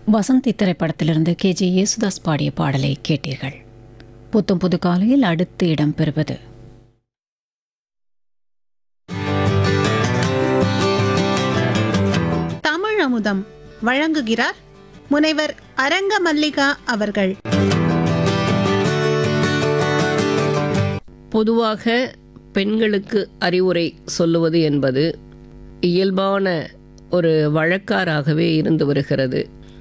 வசந்தி திரைப்படத்திலிருந்து K J Yesudas பாடிய பாடலை கேட்டீர்கள் புத்தம் புது காலையில் அடுத்து இடம்பெறுவது தமிழ் அமுதம் வழங்குகிறார் முனைவர் அரங்க மல்லிகா அவர்கள் பொதுவாக பெண்களுக்கு அறிவுரை சொல்லுவது என்பது இயல்பான ஒரு வழக்காராகவே இருந்து வருகிறது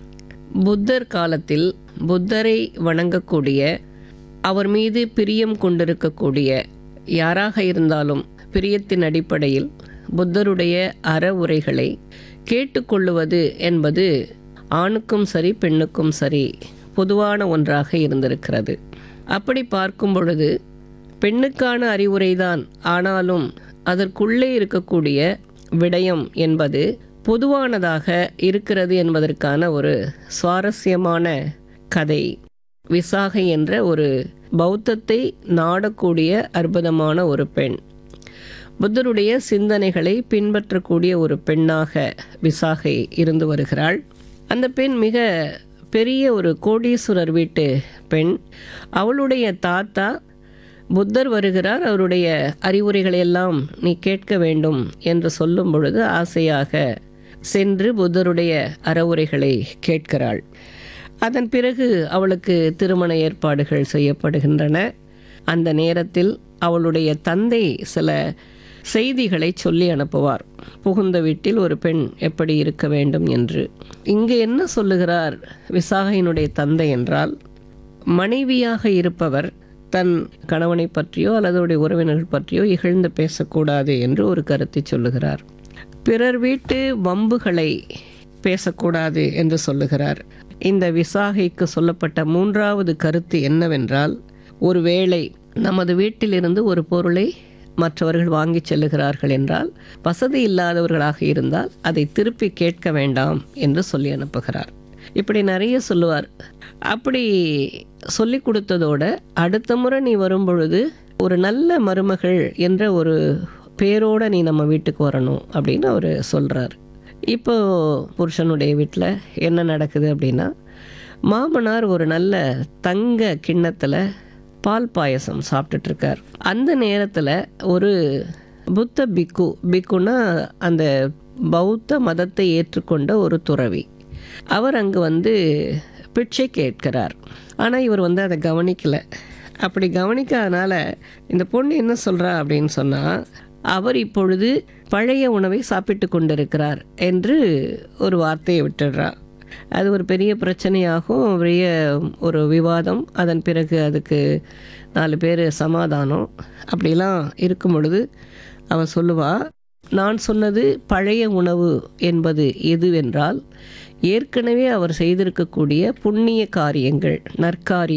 புத்தர் காலத்தில் புத்தரை வணங்கக்கூடிய அவர் மீது பிரியம் கொண்டிருக்கக்கூடிய யாராக இருந்தாலும் பிரியத்தின் அடிப்படையில் புத்தருடைய அற உரைகளை கேட்டுக்கொள்ளுவது என்பது ஆணுக்கும் சரி பெண்ணுக்கும் சரி பொதுவான ஒன்றாக இருந்திருக்கிறது அப்படி பார்க்கும் பொழுது பெண்ணுக்கான அறிவுரைதான் ஆனாலும் அதற்குள்ளே இருக்கக்கூடிய விடயம் என்பது பொதுவானதாக இருக்கிறது என்பதற்கான ஒரு சுவாரஸ்யமான கதை விசாகை என்ற ஒரு பௌத்தத்தை நாடக்கூடிய அற்புதமான ஒரு பெண் புத்தருடைய சிந்தனைகளை பின்பற்றக்கூடிய ஒரு பெண்ணாக விசாகை இருந்து வருகிறாள் அந்த பெண் மிக பெரிய ஒரு கோடீஸ்வரர் வீட்டு பெண் அவளுடைய தாத்தா புத்தர் வருகிறார் அவருடைய அறிவுரைகளை எல்லாம் நீ கேட்க வேண்டும் என்று சொல்லும் பொழுது ஆசையாக சென்று புத்தருடைய அறவுரைகளை கேட்கிறாள் அதன் பிறகு அவளுக்கு திருமண ஏற்பாடுகள் செய்யப்படுகின்றன அந்த நேரத்தில் அவளுடைய தந்தை சில செய்திகளை சொல்லி அனுப்புவார் புகுந்த வீட்டில் ஒரு பெண் எப்படி இருக்க வேண்டும் என்று இங்கு என்ன சொல்லுகிறார் விசாகையினுடைய தந்தை என்றால் மனைவியாக இருப்பவர் தன் கணவனை பற்றியோ அல்லது அவருடைய உறவினர்கள் பற்றியோ இகழ்ந்து பேசக்கூடாது என்று ஒரு கருத்தை சொல்லுகிறார் பிறர் வீட்டு வம்புகளை பேசக்கூடாது என்று சொல்லுகிறார் இந்த விசாகைக்கு சொல்லப்பட்ட மூன்றாவது கருத்து என்னவென்றால் ஒருவேளை நமது வீட்டிலிருந்து ஒரு பொருளை மற்றவர்கள் வாங்கி செல்லுகிறார்கள் என்றால் வசதி இல்லாதவர்களாக இருந்தால் அதை திருப்பி கேட்க வேண்டாம் என்று சொல்லி அனுப்புகிறார் இப்படி நிறைய சொல்லுவார் அப்படி சொல்லி கொடுத்ததோட அடுத்த முறை நீ வரும் பொழுது ஒரு நல்ல மருமகள் என்ற ஒரு பேரோட நீ நம்ம வீட்டுக்கு வரணும் அப்படின்னு அவர் சொல்கிறார் இப்போ புருஷனுடைய வீட்டில் என்ன நடக்குது அப்படின்னா மாமனார் ஒரு நல்ல தங்க கிண்ணத்தில் பால் பாயசம் சாப்பிட்டுட்டு இருக்கார் அந்த நேரத்தில் ஒரு புத்த பிக்கு பிக்குன்னா அந்த பௌத்த மதத்தை ஏற்றுக்கொண்ட ஒரு துறவி அவர் அங்கு வந்து பிச்சை கேட்கிறார் ஆனால் இவர் வந்து அதை கவனிக்கல அப்படி கவனிக்காதனால இந்த பொண்ணு என்ன சொல்கிறா அப்படின்னு சொன்னால் அவர் இப்பொழுது பழைய உணவை சாப்பிட்டு கொண்டிருக்கிறார் என்று ஒரு வார்த்தையை விட்டுடுறா அது ஒரு பெரிய பிரச்சனையாகும் பெரிய ஒரு விவாதம் அதன் பிறகு அதுக்கு நாலு பேர் சமாதானம் அப்படிலாம் இருக்கும் பொழுது அவள் சொல்லுவா நான் சொன்னது பழைய உணவு என்பது எதுவென்றால் ஏற்கனவே அவர் செய்திருக்கக்கூடிய புண்ணிய காரியங்கள் நற்காரியம்